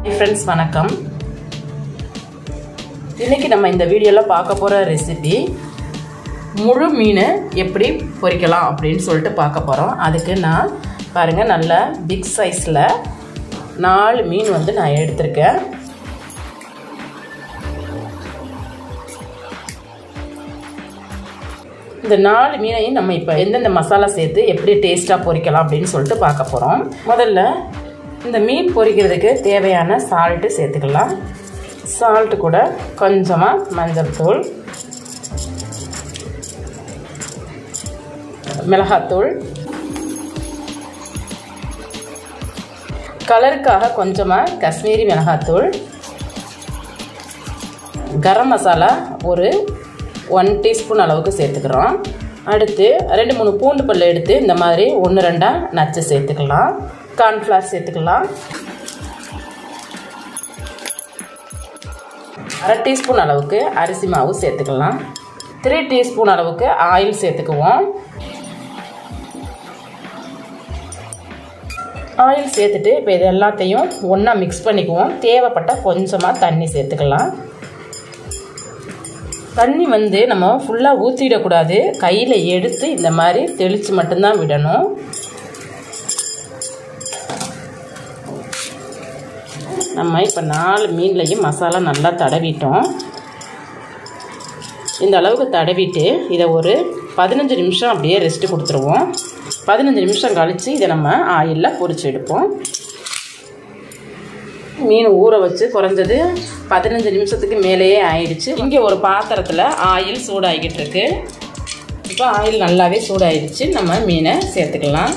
friends வணக்கம் இன்றைக்கி நம்ம இந்த வீடியோவில் பார்க்க போகிற ரெசிபி முழு மீன் எப்படி பொரிக்கலாம் அப்படின்னு சொல்லிட்டு பார்க்க போகிறோம் அதுக்கு நான் பாருங்கள் நல்ல பிக் சைஸில் நாலு மீன் வந்து நான் எடுத்திருக்கேன் இந்த நாலு மீனையும் நம்ம இப்போ எந்தெந்த மசாலா சேர்த்து எப்படி டேஸ்ட்டாக பொரிக்கலாம் அப்படின்னு சொல்லிட்டு பார்க்க போகிறோம் முதல்ல இந்த மீன் பொரிக்கிறதுக்கு தேவையான சால்ட்டு சேர்த்துக்கலாம் சால்ட்டு கூட கொஞ்சமாக மஞ்சள் தூள் மிளகாத்தூள் கலருக்காக கொஞ்சமாக காஷ்மீரி மிளகாத்தூள் கரம் மசாலா ஒரு ஒன் டீஸ்பூன் அளவுக்கு சேர்த்துக்கிறோம் அடுத்து ரெண்டு மூணு பூண்டு பல் எடுத்து இந்த மாதிரி ஒன்று ரெண்டாக நச்சு சேர்த்துக்கலாம் கார்ன்ஃப்ளவர் சேர்த்துக்கலாம் அரை டீஸ்பூன் அளவுக்கு அரிசி மாவு சேர்த்துக்கலாம் த்ரீ டீஸ்பூன் அளவுக்கு ஆயில் சேர்த்துக்குவோம் ஆயில் சேர்த்துட்டு இப்போ இது எல்லாத்தையும் ஒன்றா மிக்ஸ் பண்ணிக்குவோம் தேவைப்பட்டால் கொஞ்சமாக தண்ணி சேர்த்துக்கலாம் தண்ணி வந்து நம்ம ஃபுல்லாக ஊற்றிடக்கூடாது கையில் எடுத்து இந்த மாதிரி தெளித்து மட்டும்தான் விடணும் நம்ம இப்போ நாலு மீன்லையும் மசாலா நல்லா தடவிட்டோம் இந்த அளவுக்கு தடவிட்டு இதை ஒரு பதினஞ்சு நிமிஷம் அப்படியே ரெஸ்ட்டு கொடுத்துருவோம் பதினஞ்சு நிமிஷம் கழித்து இதை நம்ம ஆயிலில் பொரிச்சு எடுப்போம் மீன் ஊற வச்சு குறைஞ்சது பதினஞ்சு நிமிஷத்துக்கு மேலேயே ஆயிடுச்சு இங்கே ஒரு பாத்திரத்தில் ஆயில் சூடாகிக்கிட்டு இருக்கு இப்போ ஆயில் நல்லாவே சூடாயிடுச்சு நம்ம மீனை சேர்த்துக்கலாம்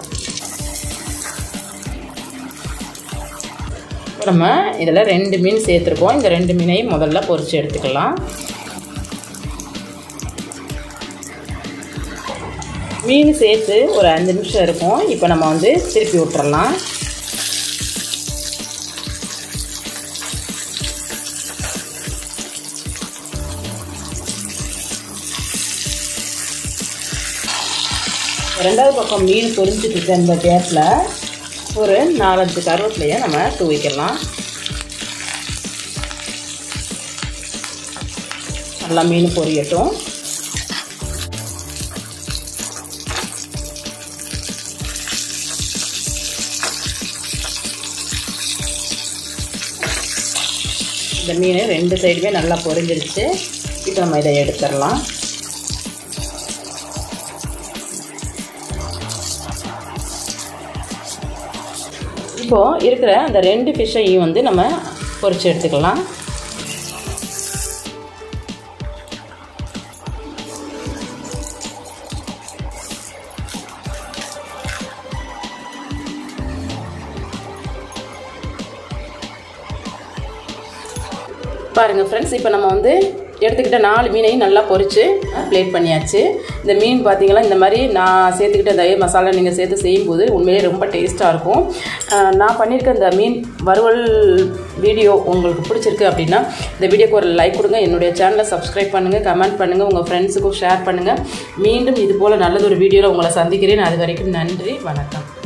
நம்ம இதில் ரெண்டு மீன் சேர்த்துருக்கோம் இந்த ரெண்டு மீனையும் முதல்ல பொரிச்சு எடுத்துக்கலாம் மீன் சேர்த்து ஒரு அஞ்சு நிமிஷம் இருக்கும் இப்போ நம்ம வந்து திருப்பி விட்டுறலாம் ரெண்டாவது பக்கம் மீன் பொரிஞ்சிட்டு இருக்க இந்த கேப்பில் ஒரு நாலஞ்சு கருவேப்பிலையை நம்ம தூவிக்கலாம் நல்லா மீன் பொரியட்டும் இந்த மீன் ரெண்டு சைடுமே நல்லா பொரிஞ்சிருச்சு இப்போ நம்ம இதை எடுத்துடலாம் இப்போது இருக்கிற அந்த ரெண்டு ஃபிஷ்ஷையும் வந்து நம்ம பொரிச்சு எடுத்துக்கலாம் பாருங்கள் ஃப்ரெண்ட்ஸ் இப்போ நம்ம வந்து எடுத்துக்கிட்ட நாலு மீனையும் நல்லா பொரித்து பிளேட் பண்ணியாச்சு இந்த மீன் பார்த்தீங்கன்னா இந்த மாதிரி நான் சேர்த்துக்கிட்ட இந்த மசாலா நீங்கள் சேர்த்து செய்யும்போது உண்மையிலே ரொம்ப டேஸ்ட்டாக இருக்கும் நான் பண்ணியிருக்க இந்த மீன் வறுவல் வீடியோ உங்களுக்கு பிடிச்சிருக்கு அப்படின்னா இந்த வீடியோக்கு ஒரு லைக் கொடுங்க என்னுடைய சேனலை சப்ஸ்கிரைப் பண்ணுங்கள் கமெண்ட் பண்ணுங்கள் உங்கள் ஃப்ரெண்ட்ஸுக்கும் ஷேர் பண்ணுங்கள் மீண்டும் இது போல் நல்லதொரு வீடியோவில் உங்களை சந்திக்கிறேன் அது வரைக்கும் நன்றி வணக்கம்